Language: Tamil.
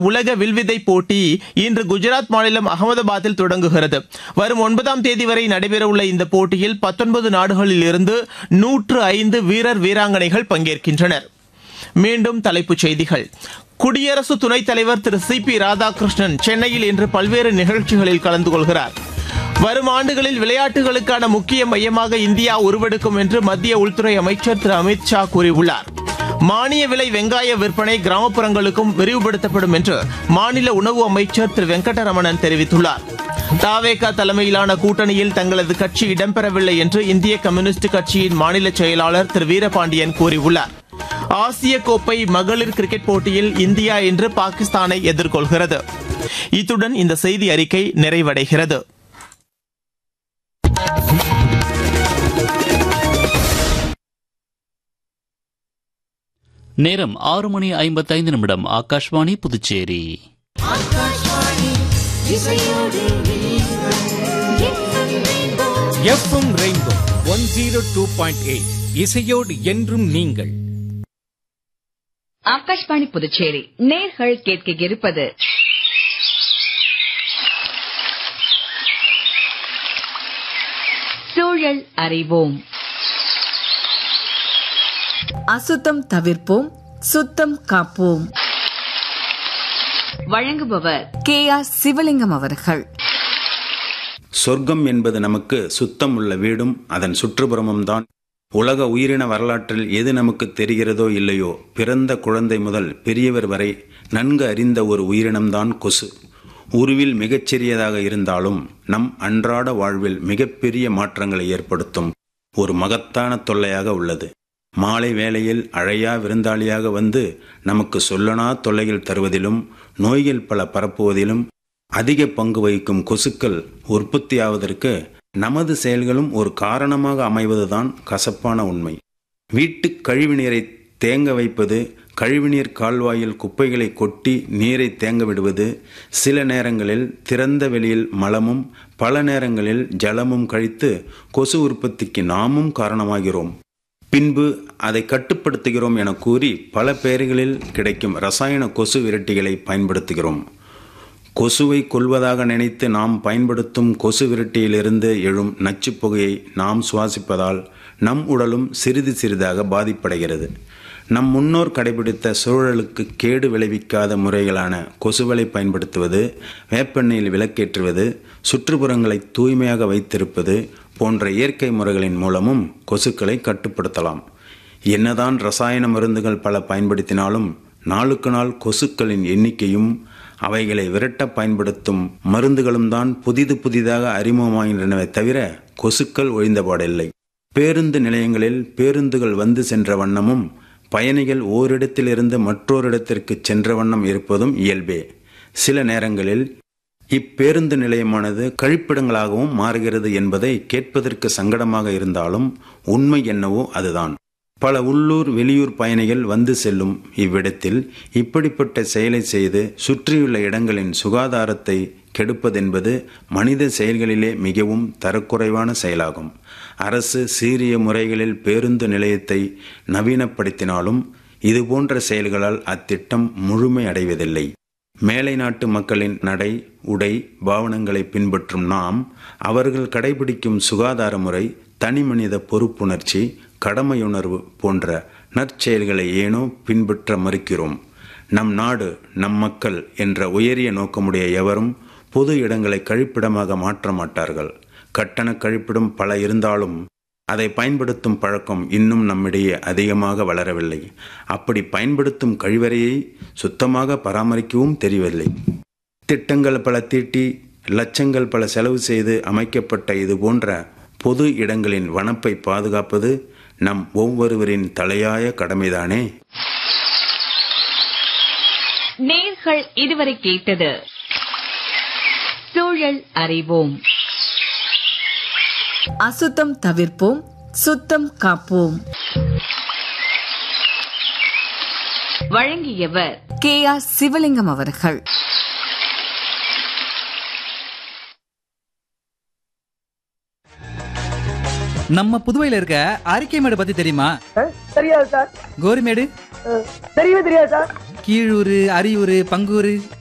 உலக வில்வித்தை போட்டி இன்று குஜராத் மாநிலம் அகமதாபாத்தில் தொடங்குகிறது வரும் ஒன்பதாம் தேதி வரை நடைபெறவுள்ள இந்த போட்டியில் பத்தொன்பது நாடுகளில் இருந்து நூற்று ஐந்து வீரர் வீராங்கனைகள் பங்கேற்கின்றனர் மீண்டும் தலைப்புச் செய்திகள் குடியரசு துணைத் தலைவர் திரு சி பி ராதாகிருஷ்ணன் சென்னையில் இன்று பல்வேறு நிகழ்ச்சிகளில் கலந்து கொள்கிறார் வரும் ஆண்டுகளில் விளையாட்டுகளுக்கான முக்கிய மையமாக இந்தியா உருவெடுக்கும் என்று மத்திய உள்துறை அமைச்சர் திரு அமித் ஷா கூறியுள்ளார் மானிய விலை வெங்காய விற்பனை கிராமப்புறங்களுக்கும் விரிவுபடுத்தப்படும் என்று மாநில உணவு அமைச்சர் திரு வெங்கடரமணன் தெரிவித்துள்ளார் தாவேகா தலைமையிலான கூட்டணியில் தங்களது கட்சி இடம்பெறவில்லை என்று இந்திய கம்யூனிஸ்ட் கட்சியின் மாநில செயலாளர் திரு வீரபாண்டியன் கூறியுள்ளார் ஆசிய கோப்பை மகளிர் கிரிக்கெட் போட்டியில் இந்தியா இன்று பாகிஸ்தானை எதிர்கொள்கிறது இத்துடன் இந்த செய்தி அறிக்கை நிறைவடைகிறது நேரம் ஆறு மணி ஐம்பத்தைந்து நிமிடம் Akashvani Puducherry FM rainbow one zero two point eight இசையோடு என்றும் நீங்கள் ஆகாஷ்வாணி புதுச்சேரி நேர்கள் கேட்க இருப்பது சூழல் அறிவோம் அசுத்தம் தவிர்ப்போம் சுத்தம் காப்போம் வழங்குபவர் கே ஆர் சிவலிங்கம் அவர்கள் சொர்க்கம் என்பது நமக்கு சுத்தம் உள்ள வீடும் அதன் சுற்றுப்புறமும் தான் உலக உயிரின வரலாற்றில் எது நமக்கு தெரிகிறதோ இல்லையோ பிறந்த குழந்தை முதல் பெரியவர் வரை நன்கு அறிந்த ஒரு உயிரினம்தான் கொசு உருவில் மிகச்சிறியதாக இருந்தாலும் நம் அன்றாட வாழ்வில் மிகப்பெரிய மாற்றங்களை ஏற்படுத்தும் ஒரு மகத்தான தொல்லையாக உள்ளது மாலை வேளையில் அழையா விருந்தாளியாக வந்து நமக்கு சொல்லனா தொல்லைகள் தருவதிலும் நோய்கள் பல பரப்புவதிலும் அதிக பங்கு வகிக்கும் கொசுக்கள் உற்பத்தியாவதற்கு நமது செயல்களும் ஒரு காரணமாக அமைவதுதான் கசப்பான உண்மை வீட்டு கழிவுநீரை தேங்க வைப்பது கழிவுநீர் கால்வாயில் குப்பைகளை கொட்டி நீரை தேங்க விடுவது சில நேரங்களில் திறந்த வெளியில் மலமும் பல நேரங்களில் ஜலமும் கழித்து கொசு உற்பத்திக்கு நாமும் காரணமாகிறோம் பின்பு அதை கட்டுப்படுத்துகிறோம் என கூறி பல பெயர்களில் கிடைக்கும் ரசாயன கொசு விரட்டிகளை பயன்படுத்துகிறோம் கொசுவை கொல்வதாக நினைத்து நாம் பயன்படுத்தும் கொசு விரட்டியிலிருந்து எழும் நச்சுப் புகையை நாம் சுவாசிப்பதால் நம் உடலும் சிறிது சிறிதாக பாதிப்படைகிறது நம் முன்னோர் கடைபிடித்த சூழலுக்கு கேடு விளைவிக்காத முறைகளான கொசுவலை பயன்படுத்துவது வேப்பெண்ணெயில் விளக்கேற்றுவது சுற்றுப்புறங்களை தூய்மையாக வைத்திருப்பது போன்ற இயற்கை முறைகளின் மூலமும் கொசுக்களை கட்டுப்படுத்தலாம் என்னதான் ரசாயன மருந்துகள் பல பயன்படுத்தினாலும் நாளுக்கு நாள் கொசுக்களின் எண்ணிக்கையும் அவைகளை விரட்ட பயன்படுத்தும் மருந்துகளும் தான் புதிது புதிதாக அறிமுகமாகின்றனவே தவிர கொசுக்கள் ஒழிந்தபாடில்லை பேருந்து நிலையங்களில் பேருந்துகள் வந்து சென்ற வண்ணமும் பயணிகள் ஓரிடத்திலிருந்து மற்றொரு இடத்திற்கு சென்ற வண்ணம் இருப்பதும் இயல்பே சில நேரங்களில் இப்பேருந்து நிலையமானது கழிப்பிடங்களாகவும் மாறுகிறது என்பதை கேட்பதற்கு சங்கடமாக இருந்தாலும் உண்மை என்னவோ அதுதான் பல உள்ளூர் வெளியூர் பயணிகள் வந்து செல்லும் இவ்விடத்தில் இப்படிப்பட்ட செயலை செய்து சுற்றியுள்ள இடங்களின் சுகாதாரத்தை கெடுப்பதென்பது மனித செயல்களிலே மிகவும் தரக்குறைவான செயலாகும் அரசு சீரிய முறைகளில் பேருந்து நிலையத்தை நவீனப்படுத்தினாலும் இதுபோன்ற செயல்களால் அத்திட்டம் முழுமை அடைவதில்லை மேலை நாட்டு மக்களின் நடை உடை பாவனங்களை பின்பற்றும் நாம் அவர்கள் கடைபிடிக்கும் சுகாதார முறை தனிமனித பொறுப்புணர்ச்சி கடமையுணர்வு போன்ற நற்செயல்களை ஏனோ பின்பற்ற மறுக்கிறோம் நம் நாடு நம் மக்கள் என்ற உயரிய நோக்கமுடைய எவரும் பொது இடங்களை கழிப்பிடமாக மாற்ற மாட்டார்கள் கட்டண கழிப்பிடம் பல இருந்தாலும் அதை பயன்படுத்தும் பழக்கம் இன்னும் நம்மிடையே அதிகமாக வளரவில்லை அப்படி பயன்படுத்தும் கழிவறையை சுத்தமாக பராமரிக்கவும் தெரியவில்லை திட்டங்கள் பல தீட்டி லட்சங்கள் பல செலவு செய்து அமைக்கப்பட்ட இது போன்ற பொது இடங்களின் வனப்பை பாதுகாப்பது நம் ஒவ்வொருவரின் தலையாய கடமைதானே நேர்கள் இதுவரை கேட்டது சூழல் அறிவோம் அசுத்தம் தவிர்ப்போம் சுத்தம் காப்போம் வழங்கியவர் கே ஆர் சிவலிங்கம் அவர்கள் நம்ம புதுவையில இருக்க அரிக்கைமேடு பத்தி தெரியுமா தெரியாது சார் கோரிமேடு தெரியவே தெரியாது சார் கீழூர் அரியூர் பங்கூர்